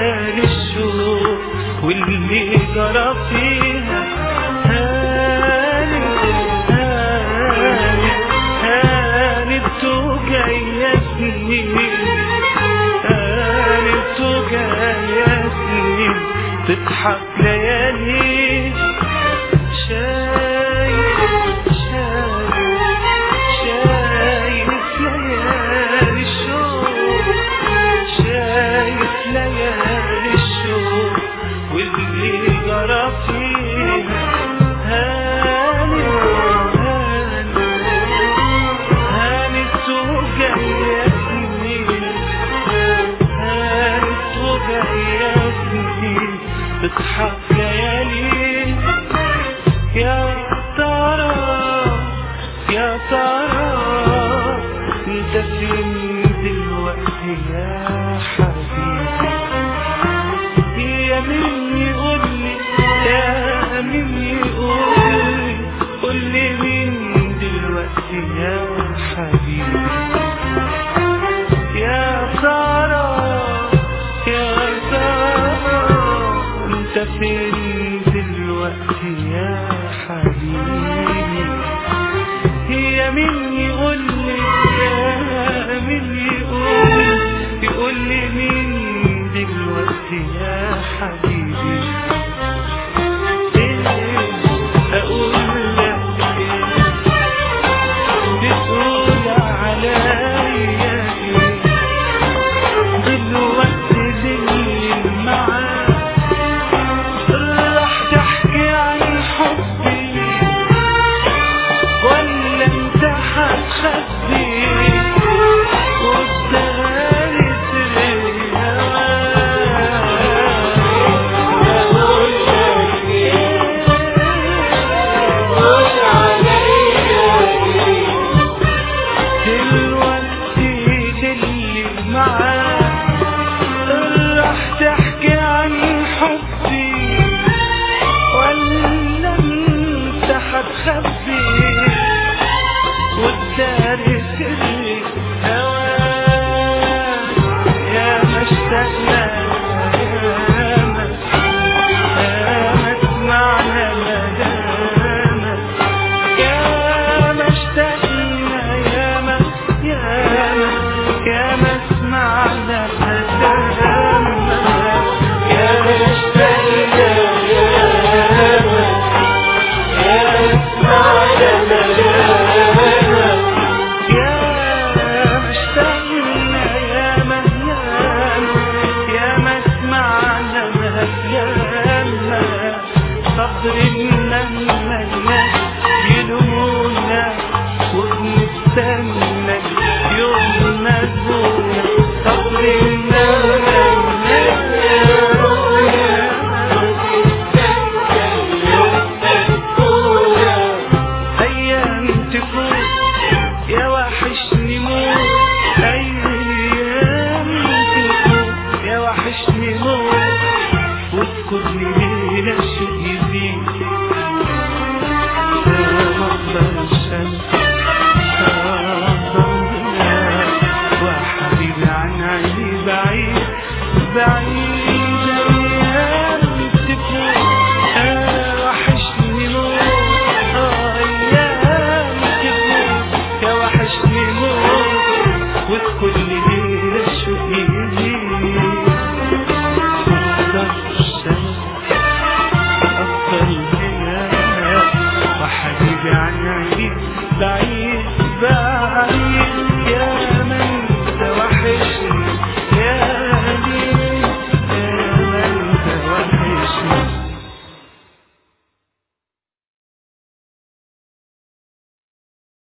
ليالي الشوق واللي جرى فيها هانت هانت هانت وجاية سنين هانت وجاية سنين تضحك ليالي شايف شايف شايف ليالي الشوق شايف ليالي الشوق واللي جرى فيها هانت هانت هانت وجاية سنين هانت وجاية سنين تضحك ليالي يا ترى يا ترى انت فين دلوقتي يا حبيبي يا مين يقول لي يا مين يقول لي قول لي مين دلوقتي يا حبيبي يا ترى يا ترى انت فين دلوقتي يا حبيبي يا مين يقول لي يا مين يقول يقول لي مين دلوقتي يا حبيبي إيه أقول لك إيه بتقول عليا إيه دلوقتي اللي معاك راح تحكي عن حبي ولا انت هتخبي وتداري دلوقتي اللي معاك راح تحكي عن حبي ولا انت هتخبي وتداري سري هواك يا ما اشتقنا يا ما يا ما سمعنا مدامك يا ما اشتقنا يا ما يا ما يا ما سمعنا مدامك يا ما اشتقنا يا ما يا سمعنا مدامك يا اشتقنا يا ما يا ما يا ما سمعنا مهيانا صبر لما الناس يلومونا وبنستنى يوم نزونا صبر لما الناس يلومونا أيام تفوت يا وحشني موت أيام تفوت يا وحشني موت واذكرني ليلة الشوق يزيد يا مصدر الشمس وحبيبي عن عيني بعيد بعيد أيام تفوت آه وحشني موت آه أيام تفوت يا وحشني موت واذكر لي ليلة الشوق يزيد مصدر الشمس أفضل الهنا وحبيبي عن عيني بعيد